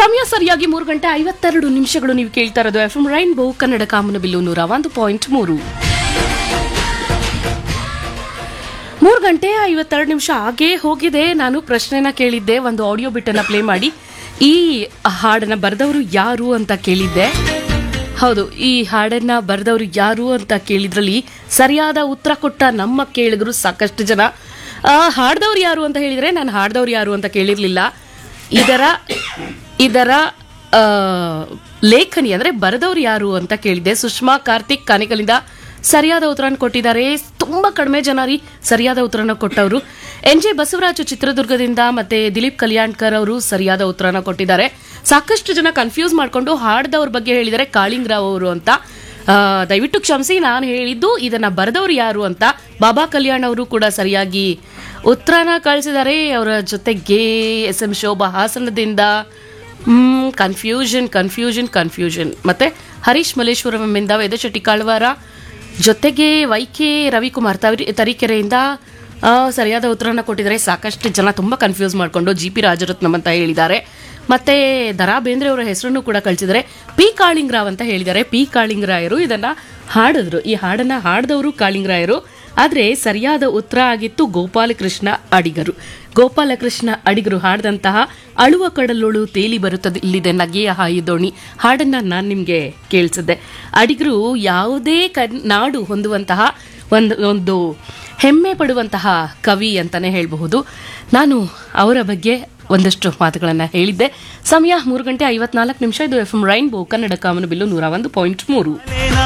ಸಮಯ ಸರಿಯಾಗಿ ಮೂರು ಗಂಟೆ ಐವತ್ತೆರಡು ನಿಮಿಷಗಳು ನೀವು ಕೇಳ್ತಾ ಇರೋದು ಎಫ್ ಎಂ ರೈನ್ಬೋ ಕನ್ನಡ ಕಾಮನ ಬಿಲ್ಲು ನೂರ ಒಂದು ಪಾಯಿಂಟ್ ಮೂರು ಮೂರು ಗಂಟೆ ಐವತ್ತೆರಡು ನಿಮಿಷ ಆಗೇ ಹೋಗಿದೆ ನಾನು ಪ್ರಶ್ನೆನ ಕೇಳಿದ್ದೆ ಒಂದು ಆಡಿಯೋ ಬಿಟ್ಟನ್ನ ಪ್ಲೇ ಮಾಡಿ ಈ ಹಾಡನ್ನ ಬರೆದವರು ಯಾರು ಅಂತ ಕೇಳಿದ್ದೆ ಹೌದು ಈ ಹಾಡನ್ನ ಬರೆದವರು ಯಾರು ಅಂತ ಕೇಳಿದ್ರಲ್ಲಿ ಸರಿಯಾದ ಉತ್ತರ ಕೊಟ್ಟ ನಮ್ಮ ಕೇಳಿದ್ರು ಸಾಕಷ್ಟು ಜನ ಆ, ಹಾಡ್ದವ್ರು ಯಾರು ಅಂತ ಹೇಳಿದ್ರೆ ನಾನು ಹಾಡ್ದವ್ರು ಯಾರು ಅಂತ ಕೇಳಿರ್ಲಿಲ್ಲ ಇದರ ಇದರ ಆ, ಲೇಖನಿ ಅಂದ್ರೆ ಬರೆದವ್ರು ಯಾರು ಅಂತ ಕೇಳಿದ್ದೆ ಸುಷ್ಮಾ ಕಾರ್ತಿಕ್ ಕಾನಿಕಲಿಂದ ಸರಿಯಾದ ಉತ್ತರನ ಕೊಟ್ಟಿದ್ದಾರೆ ತುಂಬಾ ಕಡಿಮೆ ಜನ ರೀ ಸರಿಯಾದ ಉತ್ತರನ ಕೊಟ್ಟವರು ಎನ್ ಜೆ ಬಸವರಾಜು ಚಿತ್ರದುರ್ಗದಿಂದ ಮತ್ತೆ ದಿಲೀಪ್ ಕಲ್ಯಾಣ್ಕರ್ ಅವರು ಸರಿಯಾದ ಉತ್ತರನ ಕೊಟ್ಟಿದ್ದಾರೆ ಸಾಕಷ್ಟು ಜನ ಕನ್ಫ್ಯೂಸ್ ಮಾಡ್ಕೊಂಡು ಹಾಡ್ದವ್ರ ಬಗ್ಗೆ ಹೇಳಿದ್ದಾರೆ ಕಾಳಿಂಗರಾವ್ ಅವರು ಅಂತ ಆ, ದಯವಿಟ್ಟು ಕ್ಷಮಿಸಿ ನಾನು ಹೇಳಿದ್ದು ಇದನ್ನ ಬರೆದವ್ರು ಯಾರು ಅಂತ ಬಾಬಾ ಕಲ್ಯಾಣ್ ಅವರು ಕೂಡ ಸರಿಯಾಗಿ ಉತ್ತರನ ಕಳಿಸಿದ್ದಾರೆ ಅವರ ಜೊತೆಗೆ ಎಸ್ ಎಂ ಶೋಭಾ ಹಾಸನದಿಂದ ಹ್ಮ್ ಕನ್ಫ್ಯೂಷನ್ ಕನ್ಫ್ಯೂಷನ್ ಕನ್ಫ್ಯೂಷನ್ ಮತ್ತೆ ಹರೀಶ್ ಮಲ್ಲೇಶ್ವರಮಿಂದ ವೇದಶೆಟ್ಟಿ ಕಾಳ್ವಾರ ಜೊತೆಗೆ ವೈಕೆ ರವಿಕುಮಾರ್ ತರಿ ತರೀಕೆರೆಯಿಂದ ಆ, ಸರಿಯಾದ ಉತ್ತರನ ಕೊಟ್ಟಿದ್ದಾರೆ ಸಾಕಷ್ಟು ಜನ ತುಂಬ ಕನ್ಫ್ಯೂಸ್ ಮಾಡಿಕೊಂಡು ಜಿ ಪಿ ರಾಜರತ್ನಂ ಅಂತ ಹೇಳಿದ್ದಾರೆ ಮತ್ತೆ ದರಾ ಬೇಂದ್ರೆ ಅವರ ಹೆಸರನ್ನು ಕೂಡ ಕಳಿಸಿದ್ದಾರೆ ಪಿ ಕಾಳಿಂಗರಾವ್ ಅಂತ ಹೇಳಿದ್ದಾರೆ ಪಿ ಕಾಳಿಂಗರಾಯರು ಇದನ್ನ ಹಾಡಿದ್ರು ಈ ಹಾಡನ್ನ ಹಾಡಿದವರು ಕಾಳಿಂಗರಾಯರು ಆದ್ರೆ ಸರಿಯಾದ ಉತ್ತರ ಆಗಿತ್ತು ಗೋಪಾಲಕೃಷ್ಣ ಅಡಿಗರು ಗೋಪಾಲಕೃಷ್ಣ ಅಡಿಗರು ಹಾಡಿದಂತಹ ಅಳುವ ಕಡಲೊಳು ತೇಲಿ ಬರುತ್ತದೆ ಇಲ್ಲಿದೆ ನಗೆಯ ಹಾಯಿ ದೋಣಿ ಹಾಡನ್ನ ನಾನು ನಿಮಗೆ ಕೇಳಿಸಿದ್ದೆ ಅಡಿಗರು ಯಾವುದೇ ಕನ್ ನಾಡು ಹೊಂದುವಂತಹ ಒಂದು ಒಂದು ಹೆಮ್ಮೆ ಪಡುವಂತಹ ಕವಿ ಅಂತಾನೆ ಹೇಳಬಹುದು ನಾನು ಅವರ ಬಗ್ಗೆ ಒಂದಷ್ಟು ಮಾತುಗಳನ್ನು ಹೇಳಿದ್ದೆ ಸಮಯ ಮೂರು ಗಂಟೆ ಐವತ್ನಾಲ್ಕು ನಿಮಿಷ ಇದು ಎಫ್ ಎಂ ರೈನ್ಬೋ ಕನ್ನಡ ಕಾಮನಬಿಲ್ಲು ನೂರ ಒಂದು ಪಾಯಿಂಟ್ ಮೂರು